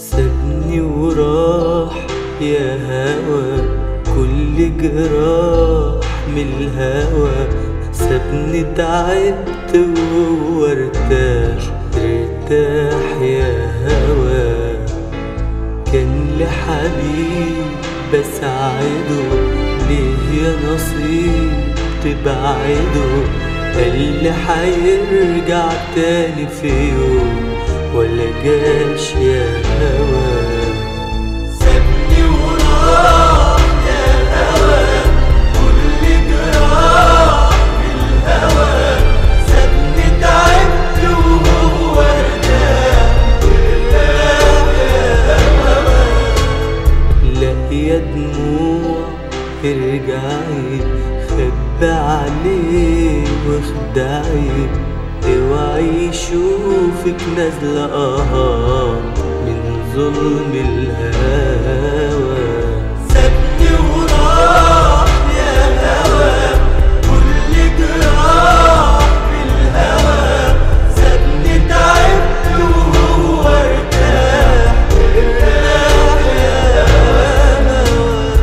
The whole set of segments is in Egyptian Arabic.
سابني وراح يا هوا كل جراح من الهوى سابني تعبت وهو ارتاح ارتاح يا هوا كان لحبيب بساعده ليه يا نصيب تبعده قال لي حيرجع تاني في يوم ولا جاش يا هوا سابني وراح يا هوا كل جراح الهوى سابني تعبت وهو ارتاح ارتاح يا هوا لا يا دموع ارجعي خبى عليه واخدعي اوعي يشوفك نازلة اه من ظلم الهوى سابني وراح يا هوا كل جراح بالهوى سابني تعبت وهو ارتاح ارتاح يا هوا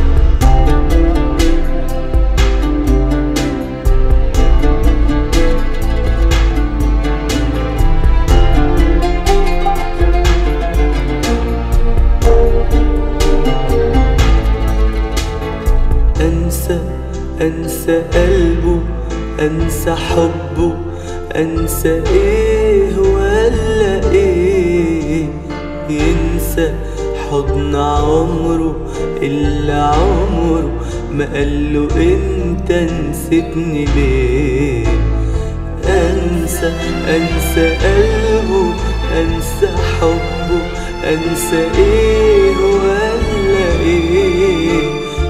أنسى أنسى قلبه أنسى حبه أنسى إيه ولا إيه ينسى حضن عمره اللي عمره ما قاله أنت نسيتني ليه أنسى أنسى قلبه أنسى حبه أنسى إيه ولا إيه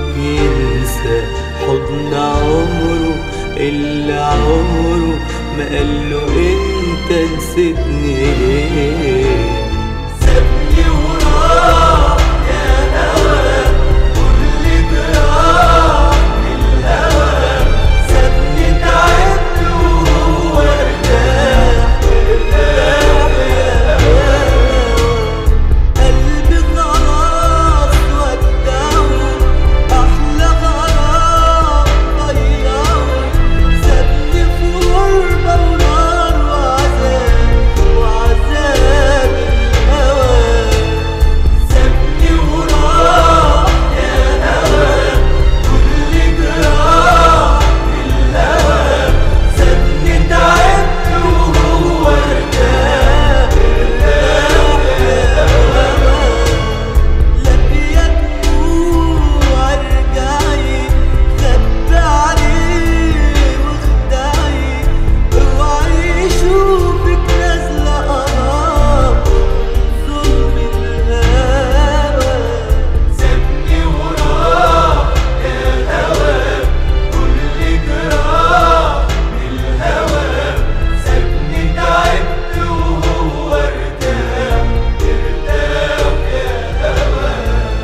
ينسى حضن عمره اللي عمره ما قاله انت نسيتني ليه سابني وراح يا هوا كل جراح الهوى سابني تعبت وهو ارتاح ارتاح يا هوا قلبي خلاص ودعه أحلى غرام ضيعه سابني في غربة ونار وعذاب وعذاب الهوى سابني وراح يا هوا كل جراح الهوى سابني تعبت وهو ارتاح ارتاح يا هوا لك يا دموع ارجعي خبي عليه واخدعي اوعي يشوفك نازلة قراب ظلم الهوى سابني وراح يا هوا كل جراح الهوى سابني تعبت وهو ارتاح ارتاح يا هوا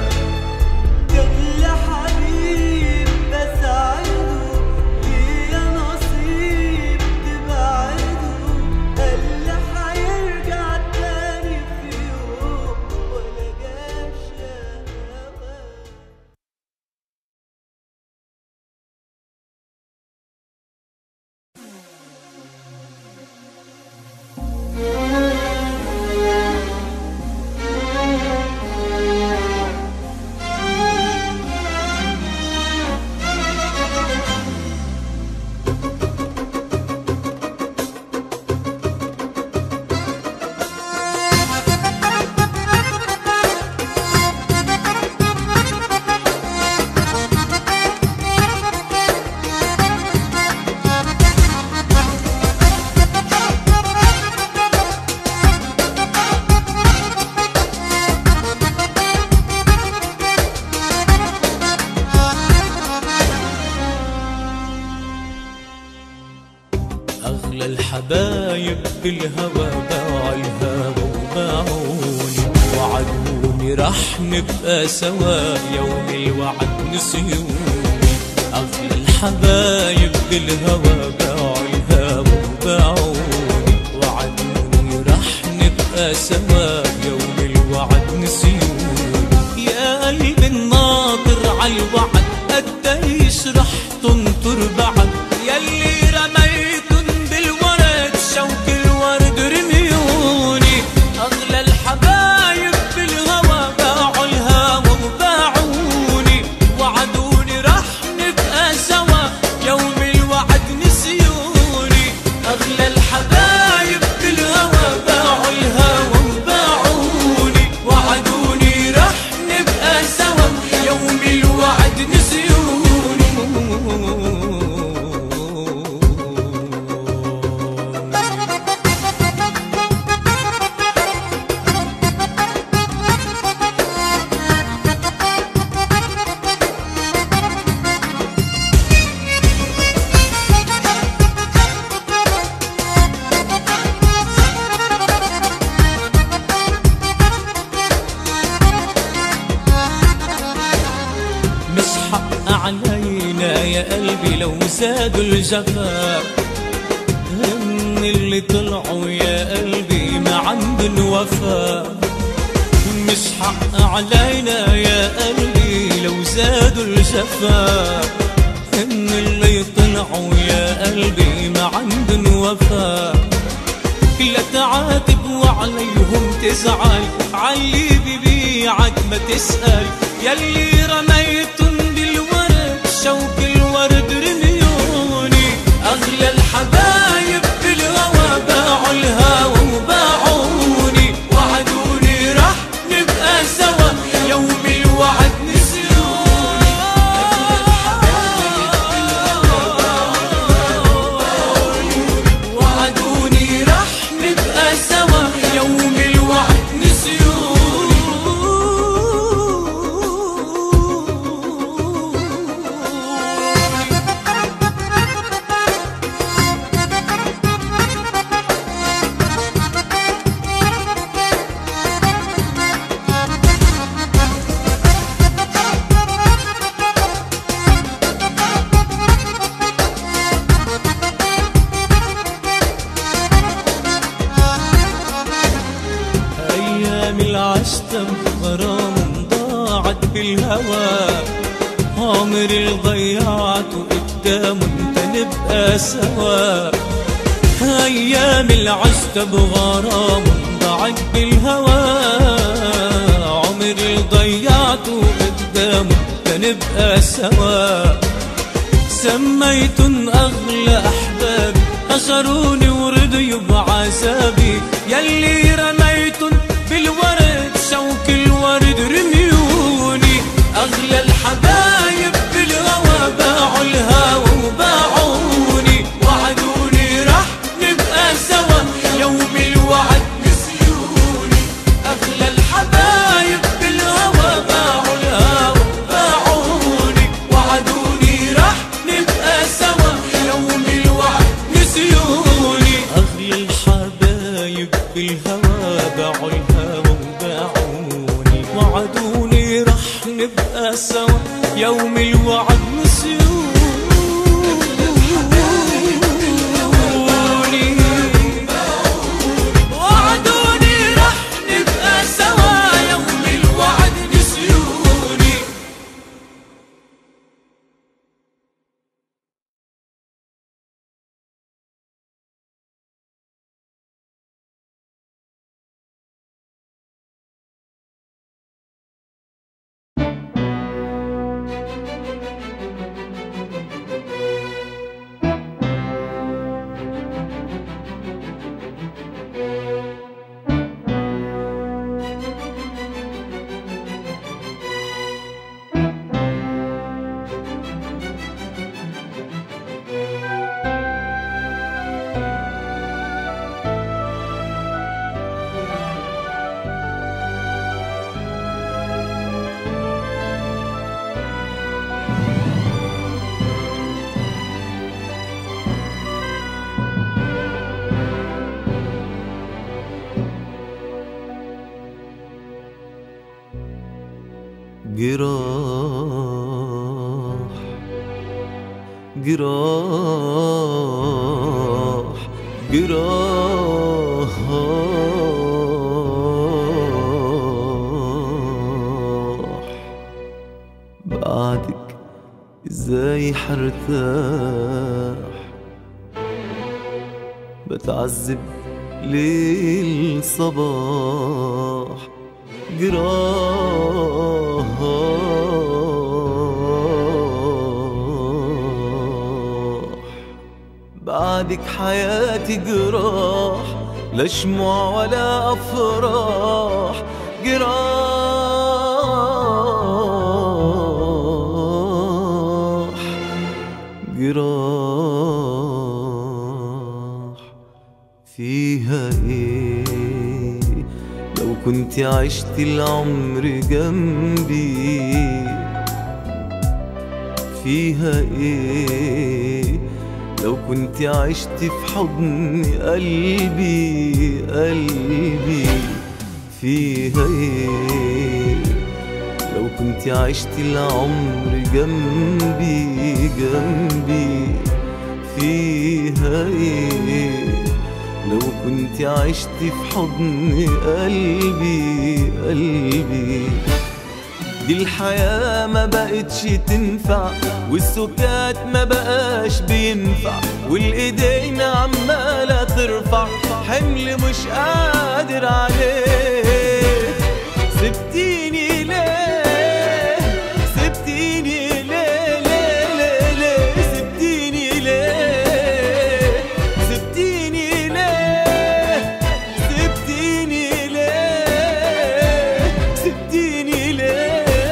كان حبيب بساعده ليا نصيب تبعده قال لي حيرجع تاني في يوم ولا جاش يا هوا أغلى الحبايب بالهوى باع الهوى وباعوني وعدوني راح نبقى سوا يوم الوعد نسيوني أغلى الحبايب بالهوى باع الهوى وباعوني وعدوني راح نبقى سوا يوم الوعد نسيوني يا قلبي الناطر عالوعد قديش رح تنطر بعد يلي رميتن بالورد شوك الورد رميوني أغلى الحبايب بالهوى باعوا الهوى وباعوني وعدوني رح نبقى سوا يوم الوعد نسيوني أغلى الحبايب بالهوى باعوا الهوى وباعوني وعدوني رح نبقى سوا يوم الوعد نسيوني مش حق علينا يا قلبي لو زادوا الجفا هم اللي طلعوا يا قلبي ما عندن وفا مش حق علينا يا قلبي لو زادوا الجفا هم اللي طلعوا يا قلبي ما عندن وفا لا تعاتب وعليهم تزعل علي ببيعك ما تسأل يلي رميتن بالورد شوك الورد رميوني أغلى الحبايب بالهوى باعوا الهوى وباعوني وعدوني رح نبقى سوا يوم الوعد نسيوني وعدوني رح نبقى سوا يوم الوعد نسيوني أيام العشتم غرام ضاعت بالهوى عمري ضيعته قدام انت نبقى سوا أيام العشتم غرام ضاعت بالهوى عمري ضيعته قدام انت نبقى سوا سميتن أغلى أحبابي أجروني ورضيوا بعذابي يلي رميتن بالورد شوك الورد رميوني أغلى الحبايب بالهوى باعوا الهوى وباعوني وعدوني رح نبقى سوا يوم الوعد نسيوني أغلى الحبايب بالهوى باعوا الهوى باعوني وعدوني رح نبقى سوا يوم الوعد نسيوني أغلى الحبايب بالهوى باعوا الهوى وباعوني وعدوني رح نبقى سوا يوم الوعد نسيوني وعدوني رح نبقى سوا يوم الوعد نسيوني جراح جراح بعدك ازاي حرتاح بتعذب ليل صباح جراح بعدك حياتي جراح لا شموع ولا افراح جراح جراح فيها ايه لو كنت عشت العمر جنبي فيها ايه لو كنت عشت في حضن قلبي قلبي فيها ايه لو كنت عشت العمر جنبي جنبي فيها ايه لو كنت عشت في حضن قلبي قلبي دي الحياة ما بقتش تنفع والسكات ما بقاش بينفع والايدين عمالة ترفع حمل مش قادر عليه سبتيني ليه سبتيني ليه ليه ليه ليه سبتيني ليه سبتيني ليه سبتيني ليه سبتيني ليه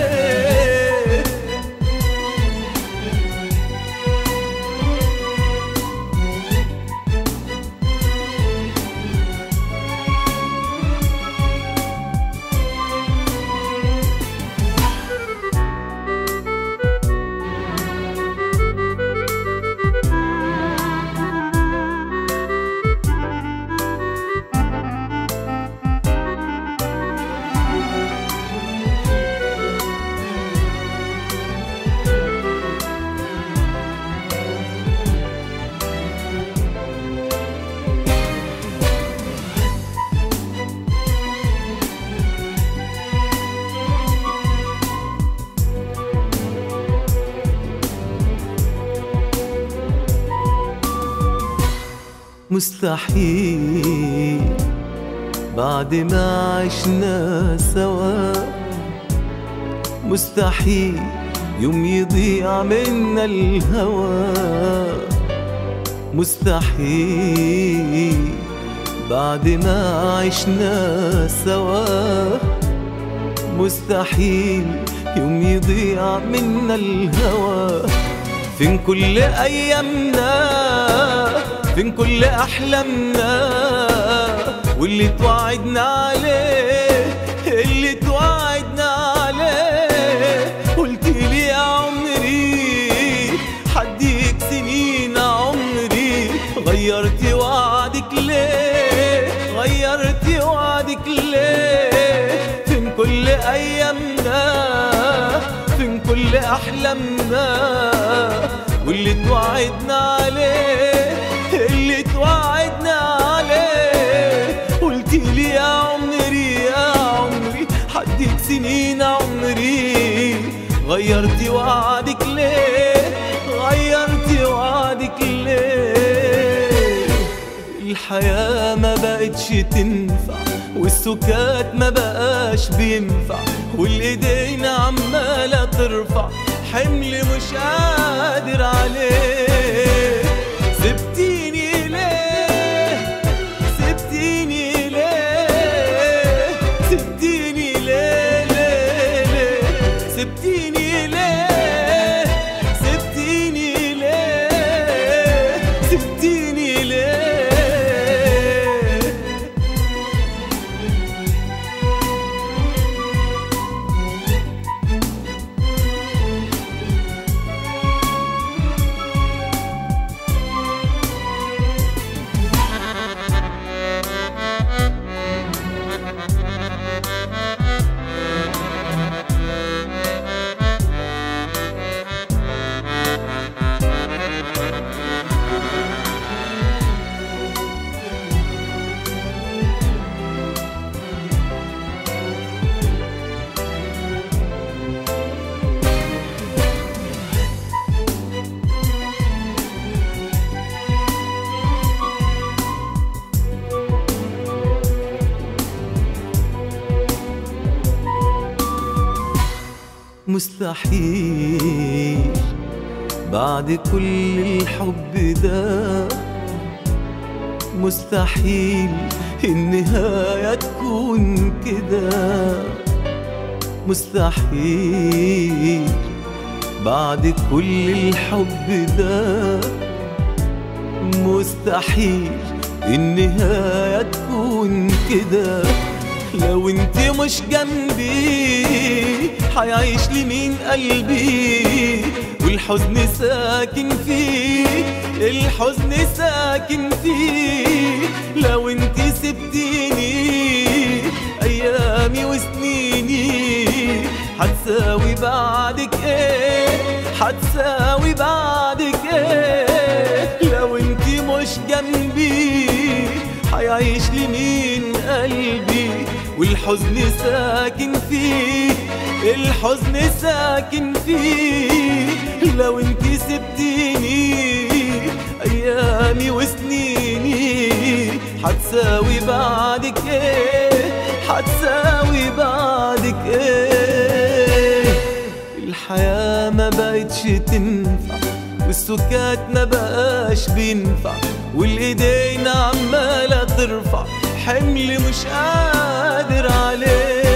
مستحيل بعد ما عشنا سوا مستحيل يوم يضيع منا الهوى مستحيل بعد ما عشنا سوا مستحيل يوم يضيع منا الهوى فين كل ايامنا فين كل احلامنا واللي توعدنا عليه اللي توعدنا عليه قلت لي يا عمري حديك سنين عمري غيرت وعدك ليه غيرت وعدك ليه فين كل ايامنا فين كل احلامنا واللي توعدنا عليه اللي توعدنا عليه قلت لي يا عمري يا عمري حديك سنين عمري غيرت وعدك ليه غيرت وعدك ليه الحياة ما بقتش تنفع والسكات ما بقاش بينفع والايدين عمالة ترفع حمل مش قادر عليه سبتيني ليه سبتيني ليه سبتيني ليه ليه ليه سبتيني ليه سبتيني ليه سبتيني ليه مستحيل بعد كل الحب ده مستحيل النهاية تكون كده مستحيل بعد كل الحب ده مستحيل النهاية تكون كده لو انت مش جنبي حيعيش لمين قلبي والحزن ساكن فيه الحزن ساكن فيه لو انت سبتيني ايامي وسنيني هتساوي بعدك ايه هتساوي بعدك ايه لو انت مش جنبي حيعيش لمين قلبي والحزن ساكن فيه الحزن ساكن فيه لو انت سبتيني ايامي وسنيني هتساوي بعدك ايه هتساوي بعدك ايه الحياة ما بقتش تنفع والسكات ما بقاش بينفع والايدين عمالة ترفع حمل مش قادر عليه